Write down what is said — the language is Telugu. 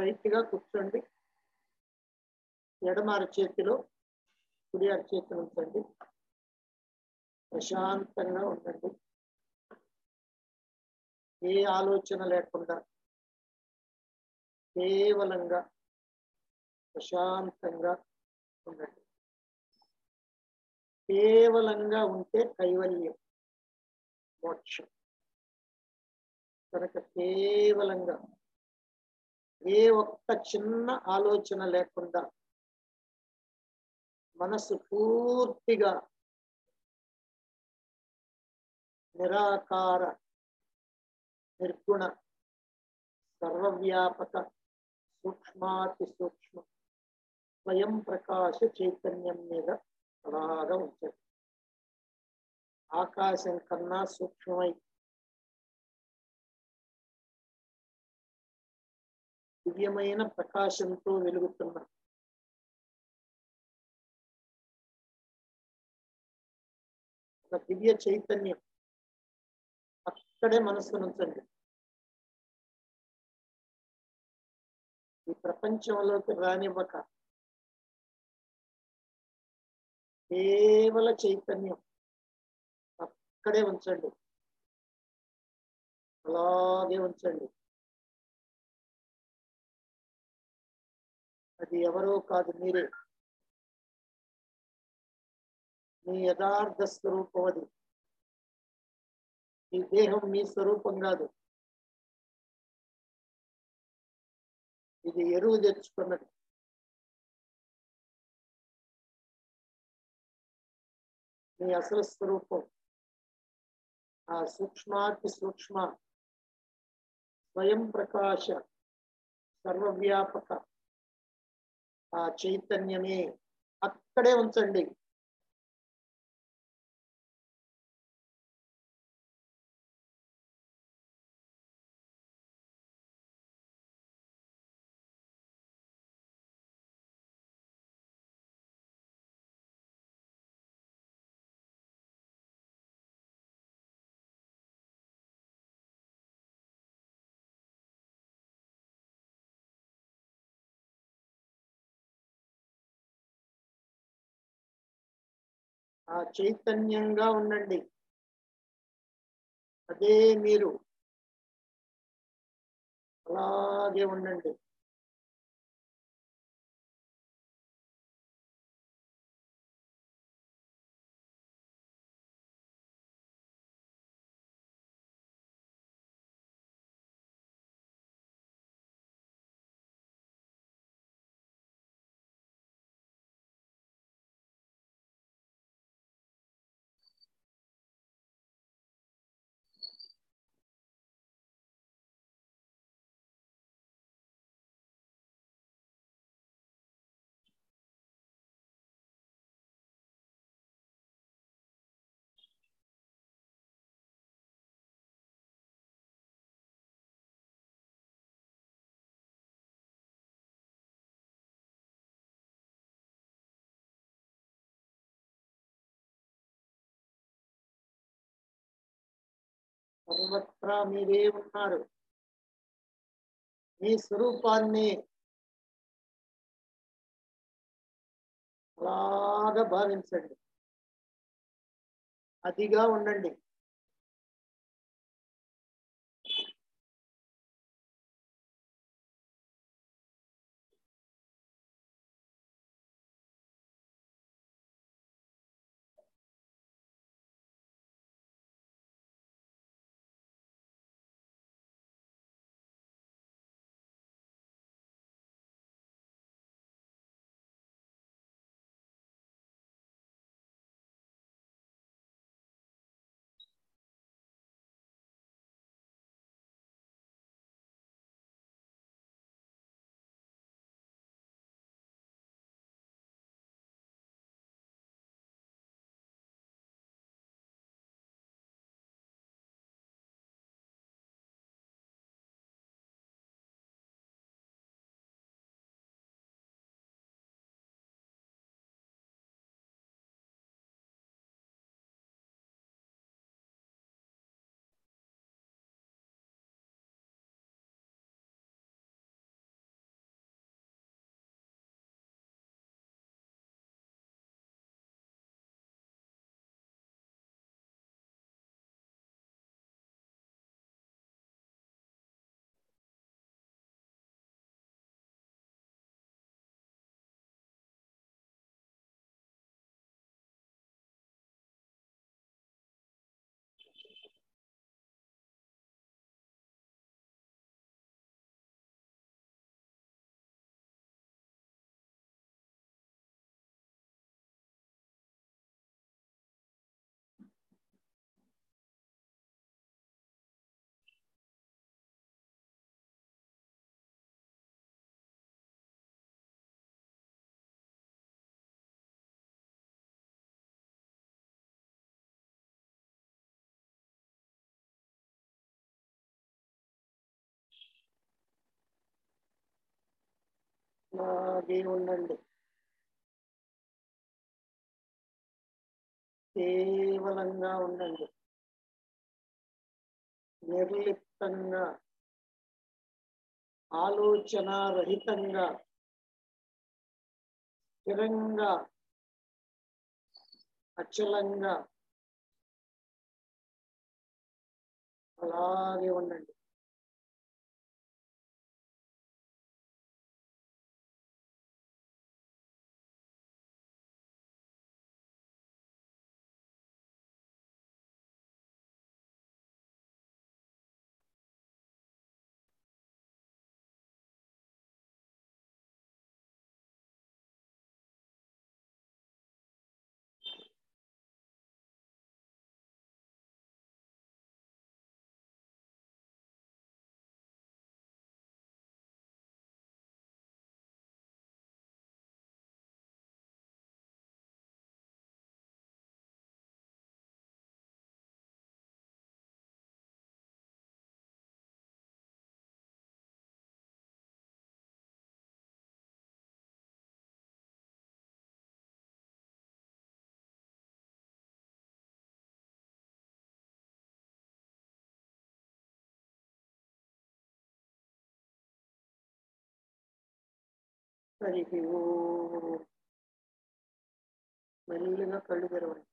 స్ట్రైట్ గా కూర్చోండి ఎడమ అరచేతిలో కుడి అరచేతిని ఉంచండి ప్రశాంతంగా ఉండండి ఏ ఆలోచన లేకుండా కేవలంగా ప్రశాంతంగా ఉండండి కేవలంగా ఉంటే కైవల్యం మోక్షం కనుక కేవలంగా ఏ ఒక్క చిన్న ఆలోచన లేకుండా మనసు పూర్తిగా నిరాకార నిర్గుణ సర్వవ్యాపక సూక్ష్మాతి సూక్ష్మ స్వయం ప్రకాశ చైతన్యం మీద అలాగా ఉంచండి ఆకాశం కన్నా సూక్ష్మమై దివ్యమైన ప్రకాశంతో వెలుగుతున్న ఒక దివ్య చైతన్యం అక్కడే మనస్సును ఉంచండి ఈ ప్రపంచంలోకి రానివ్వక కేవల చైతన్యం అక్కడే ఉంచండి అలాగే ఉంచండి అది ఎవరో కాదు మీరే మీ యథార్థ స్వరూపం అది ఈ దేహం మీ స్వరూపం కాదు ఇది ఎరువు తెచ్చుకున్నది మీ అసలు స్వరూపం ఆ సూక్ష్మాతి సూక్ష్మ స్వయం ప్రకాశ సర్వవ్యాపక ఆ చైతన్యమే అక్కడే ఉంచండి ఆ చైతన్యంగా ఉండండి అదే మీరు అలాగే ఉండండి సర్వత్రా మీరే ఉన్నారు మీ స్వరూపాన్ని అలాగా భావించండి అదిగా ఉండండి అలాగే ఉండండి కేవలంగా ఉండండి నిర్లిప్తంగా ఆలోచన రహితంగా స్థిరంగా అచలంగా అలాగే ఉండండి హరి ఓం మెల్లిగా కళ్ళు తెరవండి